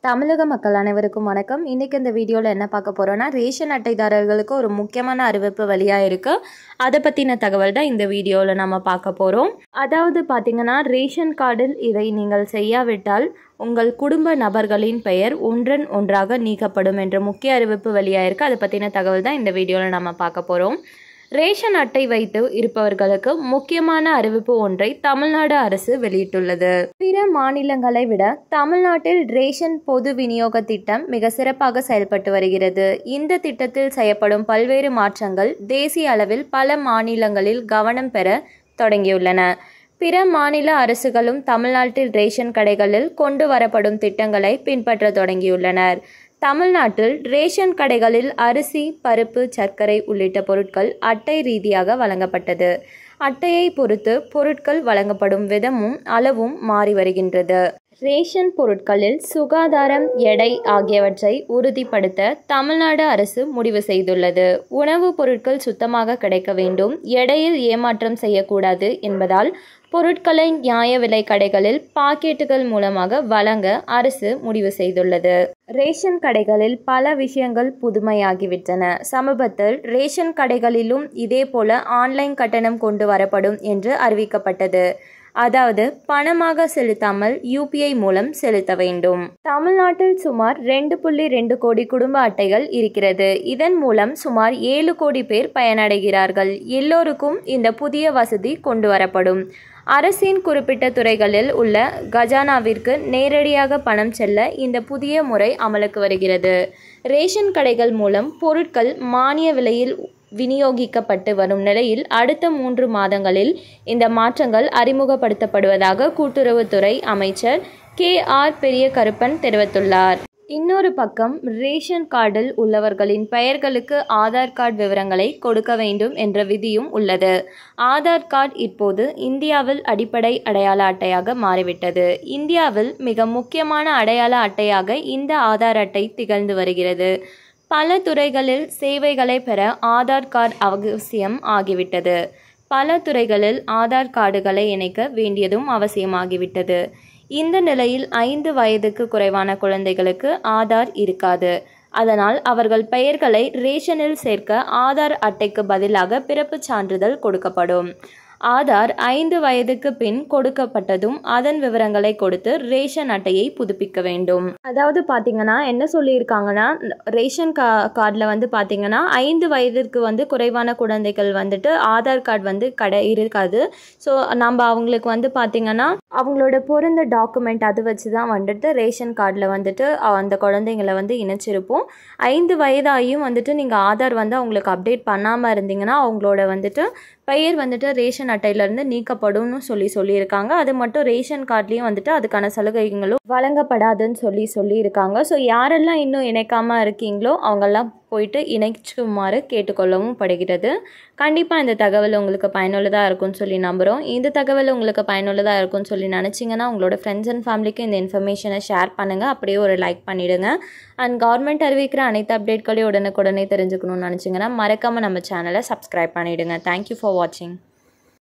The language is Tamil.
தமிழக மக்கள் அனைவருக்கும் வணக்கம் இன்றைக்கி இந்த வீடியோவில் என்ன பார்க்க போகிறோன்னா ரேஷன் அட்டைதாரர்களுக்கு ஒரு முக்கியமான அறிவிப்பு வெளியாக இருக்குது அதை பற்றின தகவல் தான் இந்த வீடியோவில் நம்ம பார்க்க போகிறோம் அதாவது பார்த்திங்கன்னா ரேஷன் கார்டில் இதை நீங்கள் செய்யாவிட்டால் உங்கள் குடும்ப நபர்களின் பெயர் ஒன்றன் ஒன்றாக நீக்கப்படும் என்ற முக்கிய அறிவிப்பு வெளியாயிருக்கு அதை பற்றின தகவல் தான் இந்த வீடியோவில் நம்ம பார்க்க போகிறோம் ரேஷன் அட்டை வைத்து இருப்பவர்களுக்கு முக்கியமான அறிவிப்பு ஒன்றை தமிழ்நாடு அரசு வெளியிட்டுள்ளது பிற மாநிலங்களை விட தமிழ்நாட்டில் ரேஷன் பொது விநியோக திட்டம் மிக சிறப்பாக செயல்பட்டு வருகிறது இந்த திட்டத்தில் செய்யப்படும் பல்வேறு மாற்றங்கள் தேசிய அளவில் பல மாநிலங்களில் கவனம் பெற தொடங்கியுள்ளன பிற மாநில அரசுகளும் தமிழ்நாட்டில் ரேஷன் கடைகளில் கொண்டு வரப்படும் திட்டங்களை பின்பற்ற தொடங்கியுள்ளனர் தமிழ்நாட்டில் ரேஷன் கடைகளில் அரிசி பருப்பு சர்க்கரை உள்ளிட்ட பொருட்கள் அட்டை ரீதியாக வழங்கப்பட்டது அட்டையை பொறுத்து பொருட்கள் வழங்கப்படும் விதமும் அளவும் மாறி வருகின்றது ரேஷன் பொருட்களில் சுகாதாரம் எடை ஆகியவற்றை உறுதிப்படுத்த தமிழ்நாடு அரசு முடிவு செய்துள்ளது உணவுப் பொருட்கள் சுத்தமாக கிடைக்க வேண்டும் எடையில் ஏமாற்றம் செய்யக்கூடாது என்பதால் பொருட்களை நியாய விலை கடைகளில் பாக்கெட்டுகள் மூலமாக வழங்க அரசு முடிவு செய்துள்ளது ரேஷன் கடைகளில் பல விஷயங்கள் புதுமையாகிவிட்டன சமீபத்தில் ரேஷன் கடைகளிலும் இதேபோல ஆன்லைன் கட்டணம் கொண்டு வரப்படும் என்று அறிவிக்கப்பட்டது அதாவது பணமாக செலுத்தாமல் யூபிஐ மூலம் செலுத்த வேண்டும் தமிழ்நாட்டில் சுமார் ரெண்டு புள்ளி ரெண்டு கோடி குடும்ப அட்டைகள் இருக்கிறது இதன் மூலம் சுமார் ஏழு கோடி பேர் பயனடைகிறார்கள் எல்லோருக்கும் இந்த புதிய வசதி கொண்டு வரப்படும் அரசின் குறிப்பிட்ட துறைகளில் உள்ள கஜானாவிற்கு நேரடியாக பணம் செல்ல இந்த புதிய முறை அமலுக்கு வருகிறது ரேஷன் கடைகள் மூலம் பொருட்கள் மானிய விலையில் விநியோகிக்கப்பட்டு வரும் நிலையில் அடுத்த மூன்று மாதங்களில் இந்த மாற்றங்கள் அறிமுகப்படுத்தப்படுவதாக கூட்டுறவுத்துறை அமைச்சர் கே ஆர் பெரிய கருப்பன் தெரிவித்துள்ளார் இன்னொரு பக்கம் ரேஷன் கார்டில் உள்ளவர்களின் பெயர்களுக்கு ஆதார் கார்டு விவரங்களை கொடுக்க வேண்டும் என்ற விதியும் உள்ளது ஆதார் கார்டு இப்போது இந்தியாவில் அடிப்படை அடையாள அட்டையாக மாறிவிட்டது இந்தியாவில் மிக முக்கியமான அடையாள அட்டையாக இந்த ஆதார் அட்டை திகழ்ந்து வருகிறது பல துறைகளில் சேவைகளை பெற ஆதார் கார்டு அவசியம் ஆகிவிட்டது பல துறைகளில் ஆதார் கார்டுகளை இணைக்க வேண்டியதும் அவசியமாகிவிட்டது இந்த நிலையில் ஐந்து வயதுக்கு குறைவான குழந்தைகளுக்கு ஆதார் இருக்காது அதனால் அவர்கள் பெயர்களை ரேஷனில் சேர்க்க ஆதார் அட்டைக்கு பதிலாக பிறப்புச் சான்றிதழ் கொடுக்கப்படும் ஆதார் ஐந்து வயதுக்கு பின் கொடுக்கப்பட்டதும் அதன் விவரங்களை கொடுத்து ரேஷன் அட்டையை புதுப்பிக்க வேண்டும் அதாவது பார்த்தீங்கன்னா என்ன சொல்லியிருக்காங்கன்னா ரேஷன் கா கார்டில் வந்து பார்த்தீங்கன்னா ஐந்து வயதிற்கு வந்து குறைவான குழந்தைகள் வந்துட்டு ஆதார் கார்டு வந்து கடை இருக்காது ஸோ நம்ம அவங்களுக்கு வந்து பார்த்தீங்கன்னா அவங்களோட பிறந்த டாக்குமெண்ட் அது வச்சு தான் வந்துட்டு ரேஷன் கார்டில் வந்துட்டு அந்த குழந்தைங்களை வந்து இணைச்சிருப்போம் ஐந்து வயதாகியும் வந்துட்டு நீங்கள் ஆதார் வந்து அவங்களுக்கு அப்டேட் பண்ணாமல் இருந்தீங்கன்னா அவங்களோட வந்துட்டு பெயர் வந்துட்டு ரேஷன் அட்டையிலேருந்து நீக்கப்படும்னு சொல்லி சொல்லியிருக்காங்க அது மட்டும் ரேஷன் கார்ட்லேயும் வந்துட்டு அதுக்கான சலுகைகளும் வழங்கப்படாதுன்னு சொல்லி சொல்லியிருக்காங்க ஸோ யாரெல்லாம் இன்னும் இணைக்காமல் இருக்கீங்களோ அவங்கெல்லாம் போயிட்டு இணைச்சுமாறு கேட்டுக்கொள்ளவும் படுகிறது கண்டிப்பாக இந்த தகவல் உங்களுக்கு பயனுள்ளதாக இருக்கும்னு சொல்லி நம்புகிறோம் இந்த தகவல் உங்களுக்கு பயனுள்ளதாக இருக்கும்னு சொல்லி நினச்சிங்கன்னா உங்களோட ஃப்ரெண்ட்ஸ் அண்ட் ஃபேமிலிக்கு இந்த இன்ஃபர்மேஷனை ஷேர் பண்ணுங்கள் அப்படியே ஒரு லைக் பண்ணிவிடுங்க அண்ட் கவர்மெண்ட் அறிவிக்கிற அனைத்து அப்டேட்களையும் உடனுக்குடனே தெரிஞ்சுக்கணும்னு நினச்சிங்கன்னா மறக்காமல் நம்ம சேனலை சப்ஸ்கிரைப் பண்ணிவிடுங்க தேங்க்யூ ஃபார் வாட்சிங்